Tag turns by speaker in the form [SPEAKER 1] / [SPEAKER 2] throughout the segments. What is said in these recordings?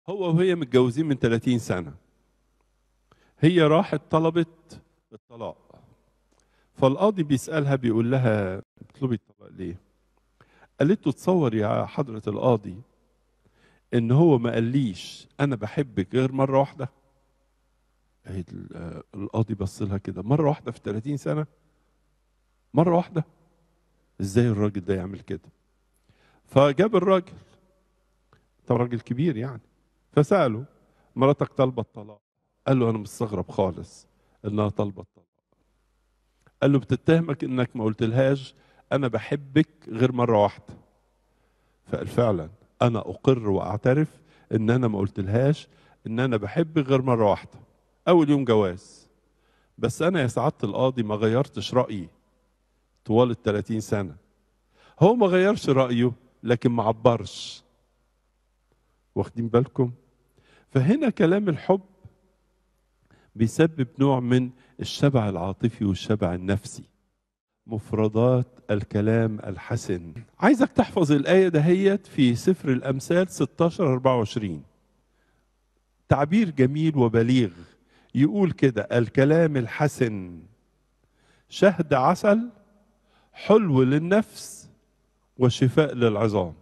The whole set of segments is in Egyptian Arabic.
[SPEAKER 1] هو وهي متجوزين من 30 سنة هي راحت طلبت الطلاق فالقاضي بيسألها بيقول لها بتطلبي الطلاق ليه؟ قالت له تصور يا حضرة القاضي إن هو ما قاليش أنا بحبك غير مرة واحدة قالت القاضي بص لها كده مرة واحدة في 30 سنة مرة واحدة ازاي الراجل ده يعمل كده فجاب الراجل طب راجل كبير يعني فسأله مراتك طالبة الطلاق قال له أنا مستغرب خالص إنها طالبة الطلاق قال له بتتهمك إنك ما قلتلهاش أنا بحبك غير مرة واحدة فقال فعلا أنا أقر وأعترف إن أنا ما قلتلهاش إن أنا بحبك غير مرة واحدة أول يوم جواز بس أنا يا سعادة القاضي ما غيرتش رأيي طوال ال 30 سنة هو ما غيرش رأيه لكن ما عبرش واخدين بالكم فهنا كلام الحب بيسبب نوع من الشبع العاطفي والشبع النفسي مفردات الكلام الحسن عايزك تحفظ الآية دهيت في سفر الأمثال 16 24 تعبير جميل وبليغ يقول كده الكلام الحسن شهد عسل حلو للنفس وشفاء للعظام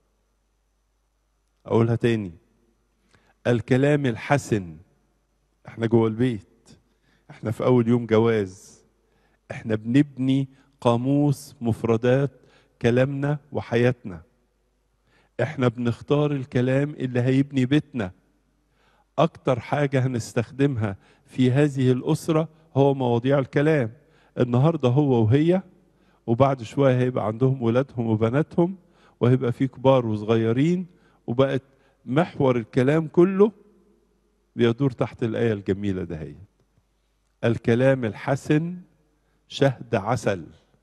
[SPEAKER 1] اقولها تاني الكلام الحسن احنا جوه البيت احنا في اول يوم جواز احنا بنبني قاموس مفردات كلامنا وحياتنا احنا بنختار الكلام اللي هيبني بيتنا اكتر حاجة هنستخدمها في هذه الاسرة هو مواضيع الكلام النهاردة هو وهي وبعد شوية هيبقى عندهم ولادهم وبناتهم وهيبقى في كبار وصغيرين وبقت محور الكلام كله بيدور تحت الآية الجميلة دهيت الكلام الحسن شهد عسل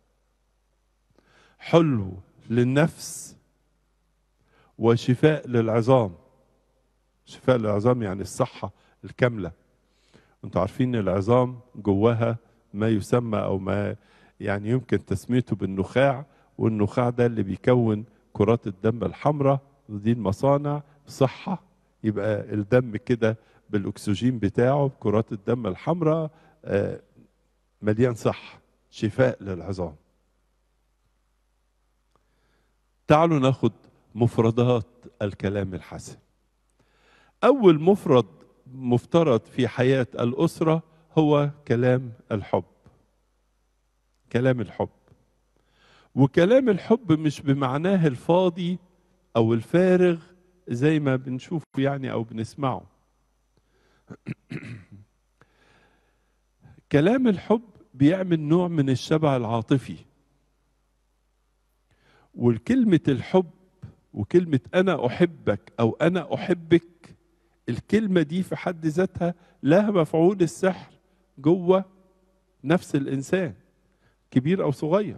[SPEAKER 1] حلو للنفس وشفاء للعظام شفاء للعظام يعني الصحة الكاملة انتوا عارفين العظام جواها ما يسمى او ما يعني يمكن تسميته بالنخاع والنخاع ده اللي بيكون كرات الدم الحمراء ودي المصانع صحة يبقى الدم كده بالأكسجين بتاعه بكرات الدم الحمراء مليان صح شفاء للعظام تعالوا ناخد مفردات الكلام الحسن أول مفرد مفترض في حياة الأسرة هو كلام الحب كلام الحب وكلام الحب مش بمعناه الفاضي او الفارغ زي ما بنشوفه يعني او بنسمعه كلام الحب بيعمل نوع من الشبع العاطفي والكلمة الحب وكلمة أنا أحبك أو أنا أحبك الكلمة دي في حد ذاتها لها مفعول السحر جوه نفس الإنسان كبير او صغير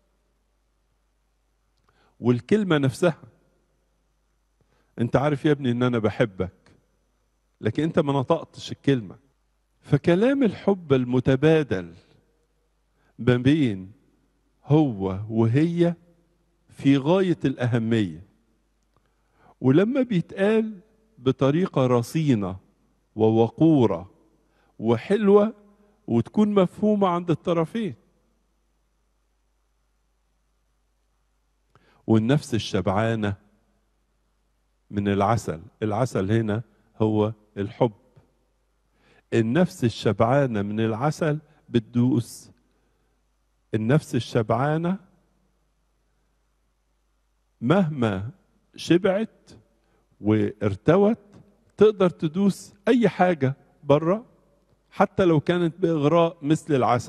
[SPEAKER 1] والكلمه نفسها انت عارف يا ابني ان انا بحبك لكن انت ما نطقتش الكلمه فكلام الحب المتبادل ما بين هو وهي في غايه الاهميه ولما بيتقال بطريقه رصينه ووقوره وحلوه وتكون مفهومه عند الطرفين والنفس الشبعانة من العسل العسل هنا هو الحب النفس الشبعانة من العسل بتدوس النفس الشبعانة مهما شبعت وارتوت تقدر تدوس أي حاجة بره حتى لو كانت بإغراء مثل العسل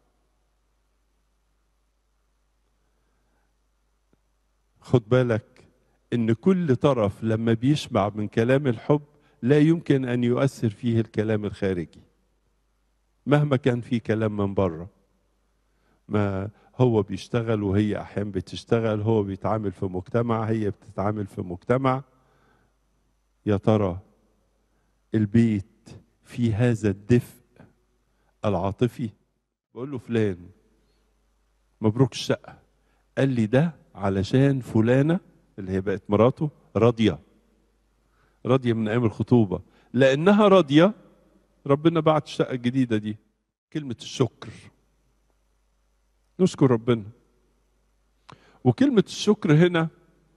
[SPEAKER 1] خد بالك ان كل طرف لما بيشبع من كلام الحب لا يمكن ان يؤثر فيه الكلام الخارجي مهما كان في كلام من بره ما هو بيشتغل وهي احيانا بتشتغل هو بيتعامل في مجتمع هي بتتعامل في مجتمع يا ترى البيت في هذا الدفء العاطفي بقول له فلان مبروك الشقه قال لي ده علشان فلانة اللي هي بقت مراته راضية راضيه من ايام الخطوبه لانها راضيه ربنا بعت الشقه الجديده دي كلمه الشكر نشكر ربنا وكلمه الشكر هنا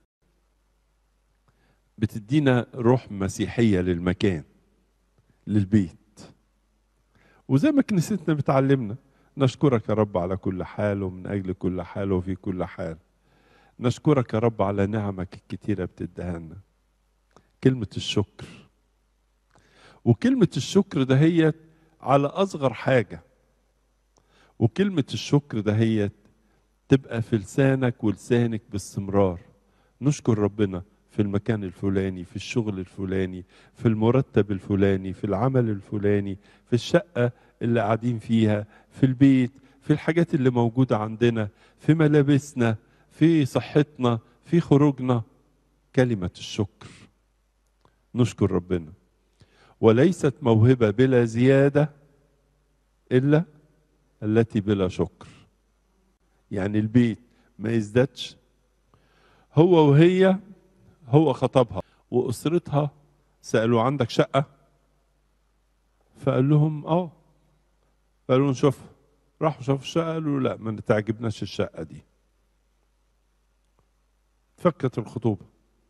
[SPEAKER 1] بتدينا روح مسيحيه للمكان للبيت وزي ما كنيستنا بتعلمنا نشكرك يا رب على كل حال ومن اجل كل حال وفي كل حال نشكرك يا رب على نعمك الكتيره بتديها لنا كلمه الشكر وكلمه الشكر ده هي على اصغر حاجه وكلمه الشكر ده هي تبقى في لسانك ولسانك باستمرار نشكر ربنا في المكان الفلاني في الشغل الفلاني في المرتب الفلاني في العمل الفلاني في الشقة اللي قاعدين فيها في البيت في الحاجات اللي موجودة عندنا في ملابسنا في صحتنا في خروجنا كلمة الشكر نشكر ربنا وليست موهبة بلا زيادة إلا التي بلا شكر يعني البيت ما يزدادش هو وهي هو خطبها واسرتها سالوا عندك شقه فقال لهم اه قالوا له نشوف راحوا شافوا الشقه قالوا لا ما تعجبناش الشقه دي فكت الخطوبه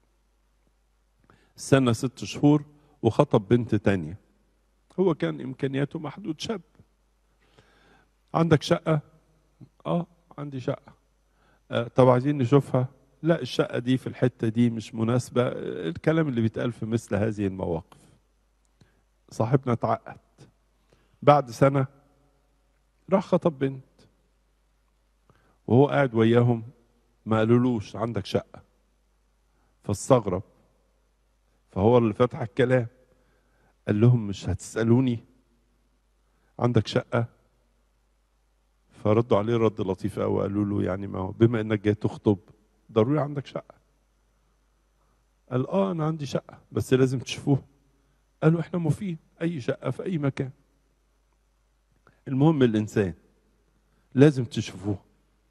[SPEAKER 1] سنة ست شهور وخطب بنت تانية هو كان إمكانياته محدود شاب عندك شقة؟ آه عندي شقة آه طب عايزين نشوفها لا الشقة دي في الحتة دي مش مناسبة الكلام اللي بيتقال في مثل هذه المواقف صاحبنا اتعقد بعد سنة راح خطب بنت وهو قاعد وياهم ما قالولوش عندك شقة فاستغرب فهو اللي فتح الكلام قال لهم مش هتسألوني عندك شقة فردوا عليه رد لطيف قوي قالوا له يعني ما هو بما انك جاي تخطب ضروري عندك شقة قال اه انا عندي شقة بس لازم تشوفوها قالوا احنا موافقين اي شقة في اي مكان المهم الانسان لازم تشوفوها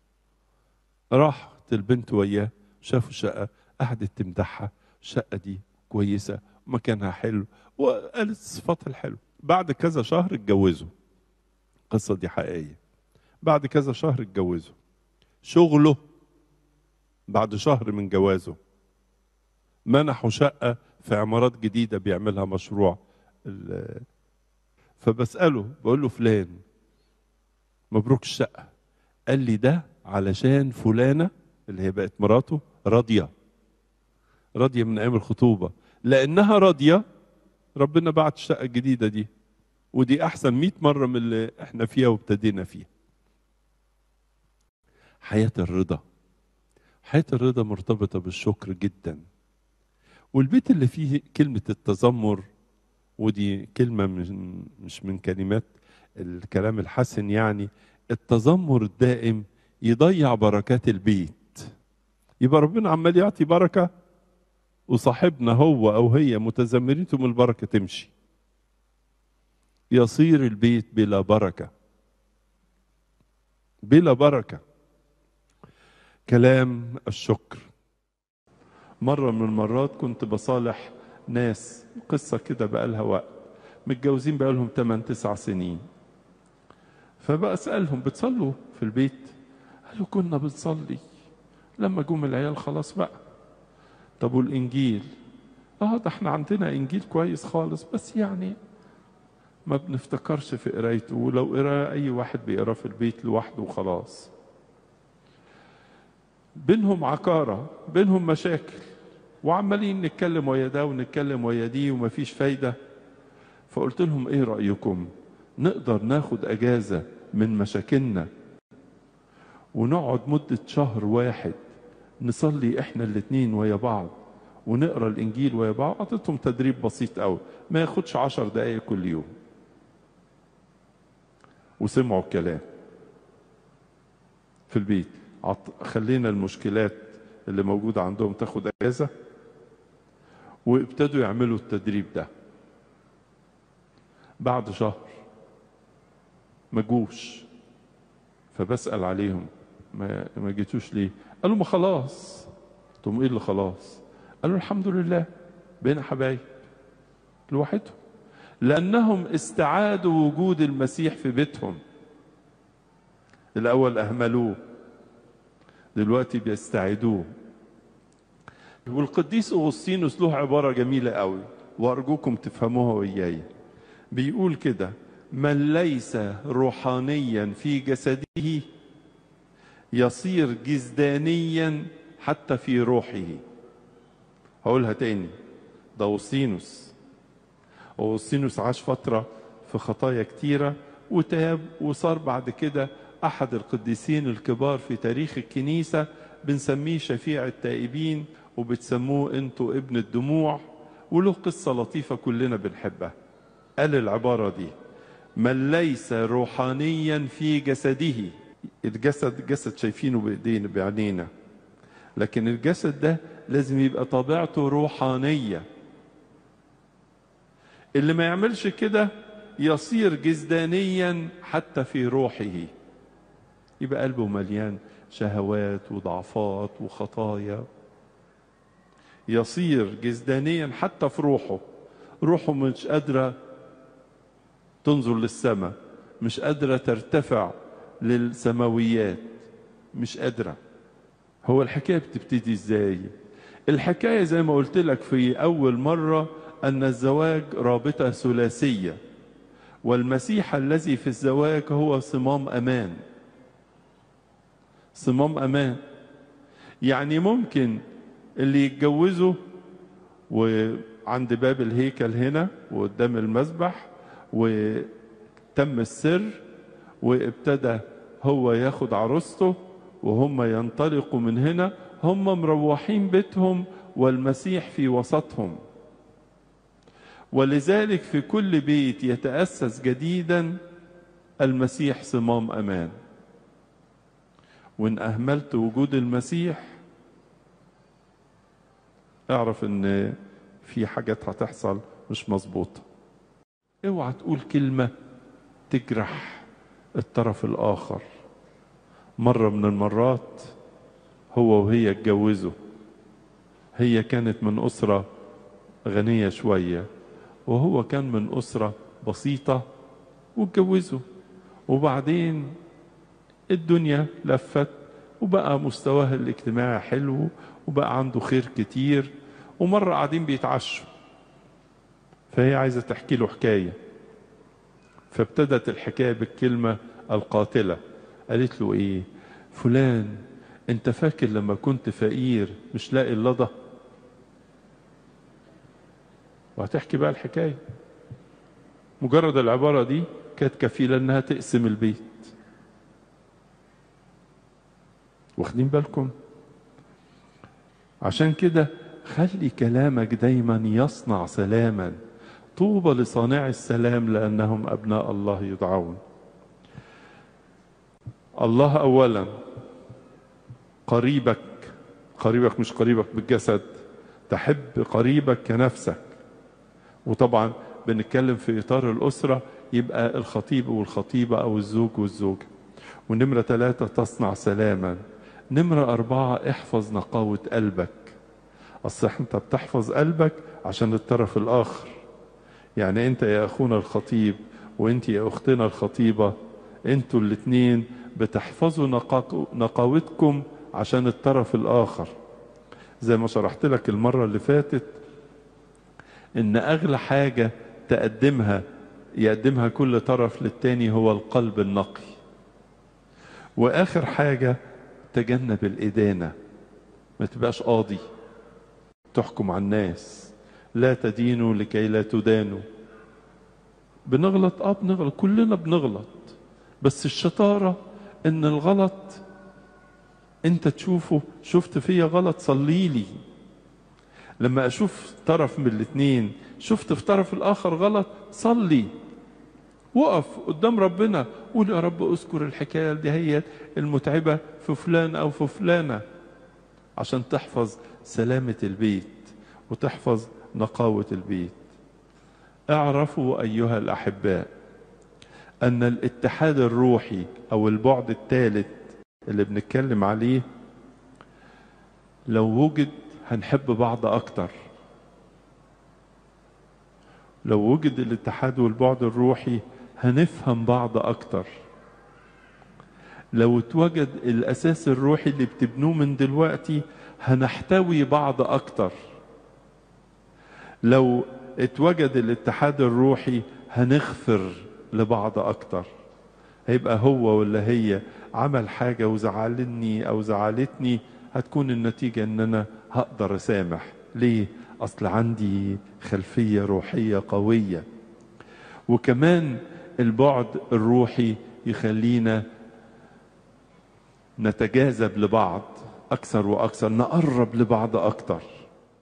[SPEAKER 1] راحت البنت وياه شافوا الشقة قعدت تمدحها الشقة دي كويسة مكانها حلو وقالت صفاتها الحلوة بعد كذا شهر اتجوزوا القصة دي حقيقية بعد كذا شهر اتجوزوا شغله بعد شهر من جوازه منحوا شقة في عمارات جديدة بيعملها مشروع فبسأله بقول له فلان مبروك الشقة قال لي ده علشان فلانة اللي هي بقت مراته راضية راضية من أيام الخطوبة لأنها راضية ربنا بعت الشقة الجديدة دي ودي أحسن مئة مرة من اللي احنا فيها وابتدينا فيها حياة الرضا حياة الرضا مرتبطة بالشكر جدا والبيت اللي فيه كلمة التذمر ودي كلمة من مش من كلمات الكلام الحسن يعني التذمر الدائم يضيع بركات البيت يبقى ربنا عمال يعطي بركة وصاحبنا هو أو هي متذمرين ثم البركة تمشي يصير البيت بلا بركة بلا بركه كلام الشكر مرة من المرات كنت بصالح ناس قصة كده بقالها وقت متجوزين بقالهم 8 9 سنين فبسألهم بتصلوا في البيت قالوا كنا بنصلي لما جم العيال خلاص بقى طب والإنجيل اه ده احنا عندنا إنجيل كويس خالص بس يعني ما بنفتكرش في قرايته ولو قرا أي واحد بيقراه في البيت لوحده وخلاص بينهم عكارة بينهم مشاكل وعمالين نتكلم ويا ده ونتكلم ويا دي ومفيش فايدة فقلت لهم ايه رأيكم نقدر ناخد اجازة من مشاكلنا ونقعد مدة شهر واحد نصلي احنا الاتنين ويا بعض ونقرا الانجيل ويا بعض اعطيتهم تدريب بسيط قوي ما ياخدش عشر دقايق كل يوم وسمعوا الكلام في البيت خلينا المشكلات اللي موجودة عندهم تاخد اجازة وابتدوا يعملوا التدريب ده بعد شهر ما جوش فبسأل عليهم ما ما جيتوش ليه؟ قالوا ما خلاص قلت لهم ايه اللي خلاص؟ قالوا الحمد لله بقينا حبايب لوحدهم لأنهم استعادوا وجود المسيح في بيتهم الأول أهملوه دلوقتي بيستعيدوه والقديس أغسطينوس له عبارة جميلة قوي وأرجوكم تفهموها وإياي بيقول كده من ليس روحانيا في جسده يصير جسدانيا حتى في روحه هقولها تاني ده أغسطينوس أغسطينوس عاش فترة في خطايا كتيرة وتاب وصار بعد كده أحد القديسين الكبار في تاريخ الكنيسة بنسميه شفيع التائبين وبتسموه انتوا ابن الدموع وله قصة لطيفة كلنا بنحبها قال العبارة دي من ليس روحانيا في جسده الجسد جسد شايفينه بايدينا بعينينا لكن الجسد ده لازم يبقى طبيعته روحانية اللي ما يعملش كده يصير جسدانيا حتى في روحه يبقى قلبه مليان شهوات وضعفات وخطايا يصير جسدانيا حتى في روحه روحه مش قادرة تنظر للسماء مش قادرة ترتفع للسماويات مش قادرة هو الحكاية بتبتدي ازاي الحكاية زي ما قلت لك في أول مرة أن الزواج رابطة ثلاثية والمسيح الذي في الزواج هو صمام أمان صمام أمان يعني ممكن اللي يتجوزوا وعند باب الهيكل هنا وقدام المذبح وتم السر وابتدى هو ياخد عروسته وهم ينطلقوا من هنا هم مروحين بيتهم والمسيح في وسطهم ولذلك في كل بيت يتأسس جديدا المسيح صمام أمان وإن أهملت وجود المسيح اعرف إن في حاجات هتحصل مش مظبوطة اوعى تقول كلمة تجرح الطرف الآخر مرة من المرات هو وهي اتجوزوا هي كانت من أسرة غنية شوية وهو كان من أسرة بسيطة واتجوزوا وبعدين الدنيا لفت وبقى مستواه الاجتماعي حلو وبقى عنده خير كتير ومرة قاعدين بيتعشوا فهي عايزة تحكي له حكاية فابتدت الحكاية بالكلمة القاتلة قالت له ايه فلان انت فاكر لما كنت فقير مش لاقي اللضى وهتحكي بقى الحكاية مجرد العبارة دي كانت كفيلة انها تقسم البيت واخدين بالكم عشان كده خلي كلامك دايما يصنع سلاما طوبى لصانع السلام لانهم ابناء الله يدعون الله اولا قريبك قريبك مش قريبك بالجسد تحب قريبك كنفسك وطبعا بنتكلم في اطار الاسره يبقى الخطيب والخطيبه او الزوج والزوجه ونمره ثلاثه تصنع سلاما نمره اربعه احفظ نقاوه قلبك اصل انت بتحفظ قلبك عشان الطرف الاخر يعني انت يا اخونا الخطيب وانت يا اختنا الخطيبه انتوا الاتنين بتحفظوا نقاوتكم عشان الطرف الاخر زي ما شرحت لك المره اللي فاتت ان اغلى حاجه تقدمها يقدمها كل طرف للتاني هو القلب النقي واخر حاجه تجنب الادانه ما تبقاش قاضي تحكم على الناس لا تدينوا لكي لا تدانوا بنغلط اه بنغلط كلنا بنغلط بس الشطاره ان الغلط انت تشوفه شفت فيا غلط صلي لي لما اشوف طرف من الاتنين شفت في طرف الاخر غلط صلي وقف قدام ربنا قول يا رب اذكر الحكايه دي هي المتعبه في فلان او في فلانه عشان تحفظ سلامه البيت وتحفظ نقاوه البيت اعرفوا ايها الاحباء ان الاتحاد الروحي او البعد الثالث اللي بنتكلم عليه لو وجد هنحب بعض اكتر لو وجد الاتحاد والبعد الروحي هنفهم بعض اكتر لو اتوجد الاساس الروحي اللي بتبنوه من دلوقتي هنحتوي بعض اكتر لو اتوجد الاتحاد الروحي هنغفر لبعض اكتر هيبقى هو ولا هي عمل حاجه وزعلني او زعلتني هتكون النتيجه ان انا هقدر اسامح ليه اصل عندي خلفيه روحيه قويه وكمان البعد الروحي يخلينا نتجاذب لبعض اكثر واكثر نقرب لبعض اكتر